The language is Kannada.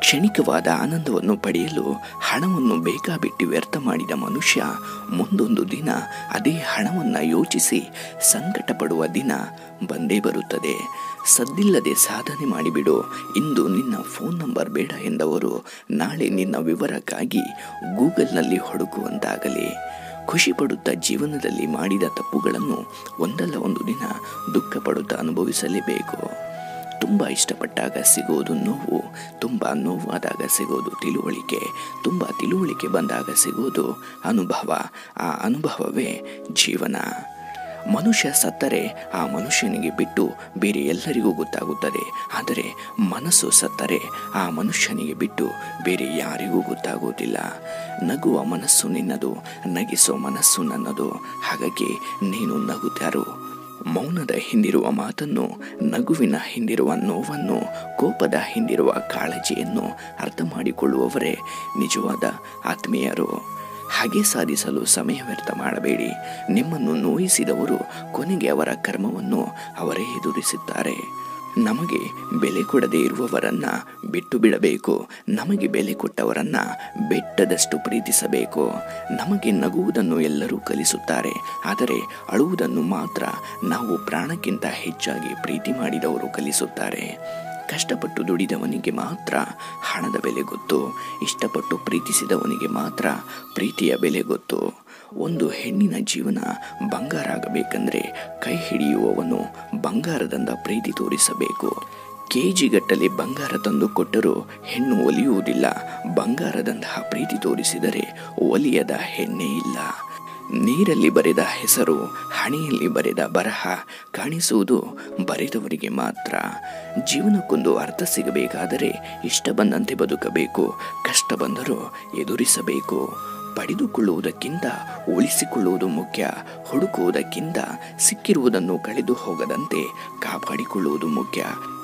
ಕ್ಷಣಿಕವಾದ ಆನಂದವನ್ನು ಪಡೆಯಲು ಹಣವನ್ನು ಬೇಕಾಬಿಟ್ಟು ವ್ಯರ್ಥ ಮಾಡಿದ ಮನುಷ್ಯ ಮುಂದೊಂದು ದಿನ ಅದೇ ಹಣವನ್ನು ಯೋಚಿಸಿ ಸಂಕಟ ಪಡುವ ದಿನ ಬಂದೇ ಬರುತ್ತದೆ ಸದ್ದಿಲ್ಲದೆ ಸಾಧನೆ ಮಾಡಿಬಿಡು ಇಂದು ನಿನ್ನ ಫೋನ್ ನಂಬರ್ ಬೇಡ ಎಂದವರು ನಾಳೆ ನಿನ್ನ ವಿವರಕ್ಕಾಗಿ ಗೂಗಲ್ನಲ್ಲಿ ಹುಡುಕುವಂತಾಗಲಿ ಖುಷಿ ಪಡುತ್ತಾ ಜೀವನದಲ್ಲಿ ಮಾಡಿದ ತಪ್ಪುಗಳನ್ನು ಒಂದಲ್ಲ ಒಂದು ದಿನ ದುಃಖ ಪಡುತ್ತಾ ಅನುಭವಿಸಲೇಬೇಕು ತುಂಬ ಇಷ್ಟಪಟ್ಟಾಗ ಸಿಗೋದು ನೋವು ತುಂಬ ನೋವಾದಾಗ ಸಿಗೋದು ತಿಳುವಳಿಕೆ ತುಂಬ ತಿಳುವಳಿಕೆ ಬಂದಾಗ ಸಿಗೋದು ಅನುಭವ ಆ ಅನುಭವವೇ ಜೀವನ ಮನುಷ್ಯ ಸತ್ತರೆ ಆ ಮನುಷ್ಯನಿಗೆ ಬಿಟ್ಟು ಬೇರೆ ಎಲ್ಲರಿಗೂ ಗೊತ್ತಾಗುತ್ತದೆ ಆದರೆ ಮನಸ್ಸು ಸತ್ತರೆ ಆ ಮನುಷ್ಯನಿಗೆ ಬಿಟ್ಟು ಬೇರೆ ಯಾರಿಗೂ ಗೊತ್ತಾಗುವುದಿಲ್ಲ ನಗುವ ಮನಸ್ಸು ನಿನ್ನದು ನಗಿಸೋ ಮನಸ್ಸು ನನ್ನದು ಹಾಗಾಗಿ ನೀನು ನಗುತ್ತಾರು ಮೌನದ ಹಿಂದಿರುವ ಮಾತನ್ನು ನಗುವಿನ ಹಿಂದಿರುವ ನೋವನ್ನು ಕೋಪದ ಹಿಂದಿರುವ ಕಾಳಜಿಯನ್ನು ಅರ್ಥ ಮಾಡಿಕೊಳ್ಳುವವರೇ ನಿಜವಾದ ಆತ್ಮೀಯರು ಹಾಗೆ ಸಾಧಿಸಲು ಸಮಯ ವ್ಯರ್ಥ ಮಾಡಬೇಡಿ ನಿಮ್ಮನ್ನು ನೋಯಿಸಿದವರು ಕೊನೆಗೆ ಅವರ ಕರ್ಮವನ್ನು ಅವರೇ ಎದುರಿಸುತ್ತಾರೆ ನಮಗೆ ಬೆಲೆ ಕೊಡದೇ ಇರುವವರನ್ನ ಬಿಟ್ಟು ಬಿಡಬೇಕು ನಮಗೆ ಬೆಲೆ ಕೊಟ್ಟವರನ್ನ ಬೆಟ್ಟದಷ್ಟು ಪ್ರೀತಿಸಬೇಕು ನಮಗೆ ನಗುವುದನ್ನು ಎಲ್ಲರೂ ಕಲಿಸುತ್ತಾರೆ ಆದರೆ ಅಳುವುದನ್ನು ಮಾತ್ರ ನಾವು ಪ್ರಾಣಕ್ಕಿಂತ ಹೆಚ್ಚಾಗಿ ಪ್ರೀತಿ ಮಾಡಿದವರು ಕಲಿಸುತ್ತಾರೆ ಕಷ್ಟಪಟ್ಟು ದುಡಿದವನಿಗೆ ಮಾತ್ರ ಹಣದ ಬೆಲೆ ಗೊತ್ತು ಇಷ್ಟಪಟ್ಟು ಪ್ರೀತಿಸಿದವನಿಗೆ ಮಾತ್ರ ಪ್ರೀತಿಯ ಬೆಲೆ ಗೊತ್ತು ಒಂದು ಹೆಣ್ಣಿನ ಜೀವನ ಬಂಗಾರ ಆಗಬೇಕಂದ್ರೆ ಕೈ ಹಿಡಿಯುವವನು ಬಂಗಾರದಿಂದ ಪ್ರೀತಿ ತೋರಿಸಬೇಕು ಕೆಜಿಗಟ್ಟಲೆ ಬಂಗಾರ ತಂದು ಕೊಟ್ಟರೂ ಹೆಣ್ಣು ಒಲಿಯುವುದಿಲ್ಲ ಬಂಗಾರದಂತಹ ಪ್ರೀತಿ ತೋರಿಸಿದರೆ ಒಲಿಯದ ಹೆಣ್ಣೇ ಇಲ್ಲ ನೀರಲ್ಲಿ ಬರೆದ ಹೆಸರು ಹಣೆಯಲ್ಲಿ ಬರೆದ ಬರಹ ಕಾಣಿಸುವುದು ಬರೆದವರಿಗೆ ಮಾತ್ರ ಜೀವನಕ್ಕೊಂದು ಅರ್ಥ ಸಿಗಬೇಕಾದರೆ ಇಷ್ಟ ಬಂದಂತೆ ಬದುಕಬೇಕು ಕಷ್ಟ ಬಂದರೂ ಎದುರಿಸಬೇಕು ಪಡೆದುಕೊಳ್ಳುವುದಕ್ಕಿಂತ ಉಳಿಸಿಕೊಳ್ಳುವುದು ಮುಖ್ಯ ಹುಡುಕುವುದಕ್ಕಿಂತ ಸಿಕ್ಕಿರುವುದನ್ನು ಕಳೆದು ಹೋಗದಂತೆ ಕಾಪಾಡಿಕೊಳ್ಳುವುದು ಮುಖ್ಯ